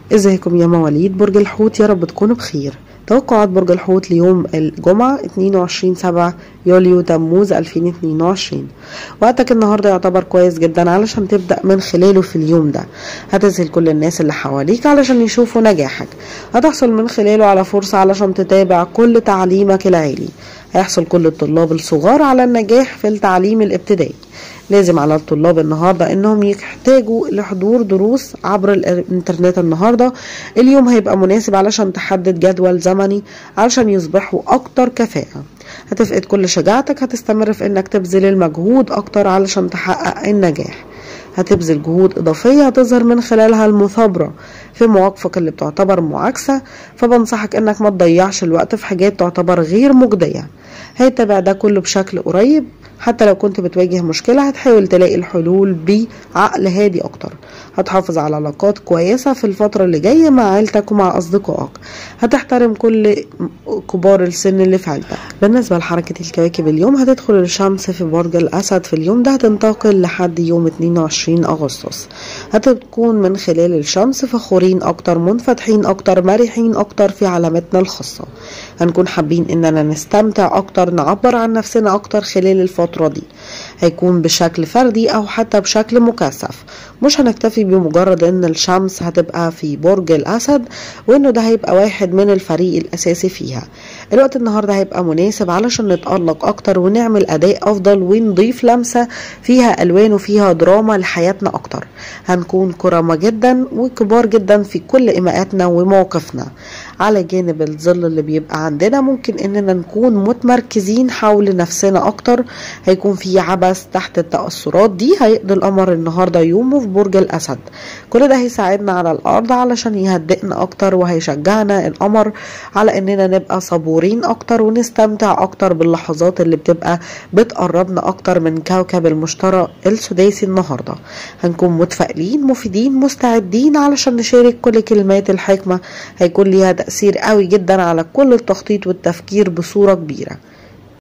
ازيكم يا مواليد برج الحوت يا رب تكونوا بخير توقعات برج الحوت ليوم الجمعة 22 7 يوليو تموز 2022 وقتك النهاردة يعتبر كويس جدا علشان تبدأ من خلاله في اليوم ده هتسهل كل الناس اللي حواليك علشان يشوفوا نجاحك هتحصل من خلاله على فرصة علشان تتابع كل تعليمك العالي هيحصل كل الطلاب الصغار على النجاح في التعليم الابتدائي لازم على الطلاب النهاردة انهم يحتاجوا لحضور دروس عبر الانترنت النهاردة اليوم هيبقى مناسب علشان تحدد جدول زمني علشان يصبحوا اكتر كفاءة هتفقد كل شجاعتك هتستمر في انك تبذل المجهود اكتر علشان تحقق النجاح هتبذل جهود إضافية هتظهر من خلالها المثابرة في مواقفك اللي بتعتبر معاكسة فبنصحك إنك ما تضيعش الوقت في حاجات تعتبر غير مجدية هيتبع ده كله بشكل قريب حتى لو كنت بتواجه مشكلة هتحاول تلاقي الحلول بعقل هادي أكتر هتحافظ على علاقات كويسة في الفترة اللي جاية مع عيلتك ومع أصدقائك هتحترم كل كبار السن اللي في عيلتك بالنسبة لحركة الكواكب اليوم هتدخل الشمس في برج الأسد في اليوم ده هتنتقل لحد يوم 22 أغسطس هتكون من خلال الشمس فخورين أكتر منفتحين أكتر مرحين أكتر في علامتنا الخاصة هنكون حابين إننا نستمتع أكتر نعبر عن نفسنا أكتر خلال الفترة دي هيكون بشكل فردي أو حتى بشكل مكثف مش هنكتفي بمجرد ان الشمس هتبقى في برج الاسد وانه ده هيبقى واحد من الفريق الاساسي فيها الوقت النهارده هيبقى مناسب علشان نتألق اكتر ونعمل اداء افضل ونضيف لمسة فيها الوان وفيها دراما لحياتنا اكتر هنكون كرامة جدا وكبار جدا في كل ايماءاتنا ومواقفنا على جانب الظل اللي بيبقى عندنا ممكن اننا نكون متمركزين حول نفسنا اكتر هيكون في عبث تحت التأثرات دي هيقضي القمر النهارده يومه في برج الاسد كل ده هيساعدنا على الارض علشان يهدئنا اكتر وهيشجعنا القمر على اننا نبقى صبورين اكتر ونستمتع اكتر باللحظات اللي بتبقى بتقربنا اكتر من كوكب المشتري السداسي النهارده هنكون متفائلين مفيدين مستعدين علشان نشارك كل كلمات الحكمه هيكون ليها تأثير قوي جدا على كل التخطيط والتفكير بصورة كبيرة